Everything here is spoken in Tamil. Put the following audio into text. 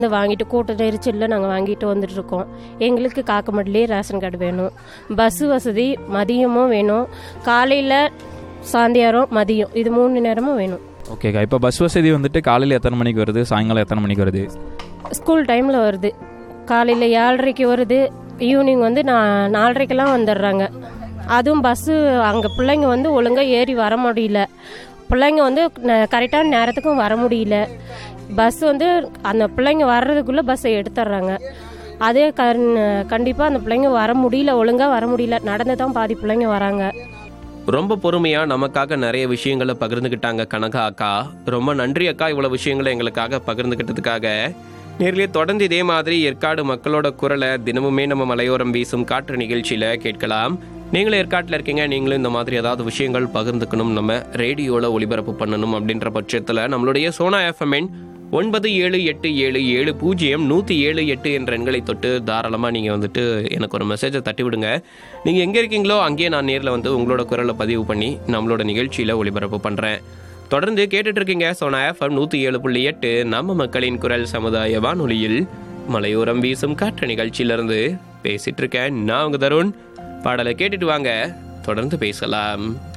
இந்த வாங்கிட்டு கூட்ட நெரிச்சலில் நாங்கள் வாங்கிட்டு வந்துட்டு இருக்கோம் எங்களுக்கு காக்கமட்டிலே ரேஷன் கார்டு வேணும் பஸ் வசதி மதியமும் வேணும் காலையில் சாயந்திரம் மதியம் இது மூணு நேரமும் வேணும் ஓகேக்கா இப்போ பஸ் வசதி வந்துட்டு காலையில் எத்தனை மணிக்கு வருது சாயங்காலம் எத்தனை மணிக்கு வருது ஸ்கூல் டைமில் வருது காலையில் ஏழரைக்கு வருது ஈவினிங் வந்து நான் நாலரைக்கெல்லாம் வந்துடுறாங்க அதுவும் பஸ்ஸு அங்கே பிள்ளைங்க வந்து ஒழுங்காக ஏறி வர முடியல பிள்ளைங்க வந்து கரெக்டான நேரத்துக்கும் வர முடியல பஸ் வந்து அந்த பிள்ளைங்க வர்றதுக்குள்ளே பஸ்ஸை எடுத்துட்றாங்க அதே கண் கண்டிப்பாக அந்த பிள்ளைங்க வர முடியல ஒழுங்காக வர முடியல நடந்து தான் பாதி பிள்ளைங்க வராங்க ரொம்ப பொறுமையா நமக்காக நிறைய விஷயங்களை பகிர்ந்துக்கிட்டாங்க கனகா அக்கா ரொம்ப நன்றி அக்கா இவ்வளவு விஷயங்களை எங்களுக்காக பகிர்ந்துக்கிட்டதுக்காக நேரிலே தொடர்ந்து இதே மாதிரி ஏற்காடு மக்களோட குரலை தினமுமே நம்ம மலையோரம் வீசும் காற்று நிகழ்ச்சியில கேட்கலாம் நீங்களும் ஏற்காட்டில் இருக்கீங்க நீங்களும் இந்த மாதிரி ஏதாவது விஷயங்கள் பகிர்ந்துக்கணும் நம்ம ரேடியோவில் ஒளிபரப்பு பண்ணணும் அப்படின்ற பட்சத்தில் நம்மளுடைய சோனா எஃப்எம்என் ஒன்பது ஏழு எட்டு ஏழு ஏழு பூஜ்ஜியம் நூற்றி ஏழு எட்டு என்ற எண்களை தொட்டு தாராளமாக நீங்கள் வந்துட்டு எனக்கு ஒரு மெசேஜை தட்டி விடுங்க நீங்கள் எங்கே இருக்கீங்களோ அங்கேயே நான் நேரில் வந்து உங்களோட குரலை பதிவு பண்ணி நம்மளோட நிகழ்ச்சியில் ஒளிபரப்பு பண்ணுறேன் தொடர்ந்து கேட்டுட்டு இருக்கீங்க சோனா எஃப்எம் நூற்றி ஏழு புள்ளி எட்டு நம்ம மக்களின் குரல் சமுதாய வானொலியில் மலையோரம் வீசும் காற்று நிகழ்ச்சியிலிருந்து பேசிட்டு இருக்கேன் நான் உங்க தருண் பாடலை கேட்டுட்டு வாங்க தொடர்ந்து பேசலாம்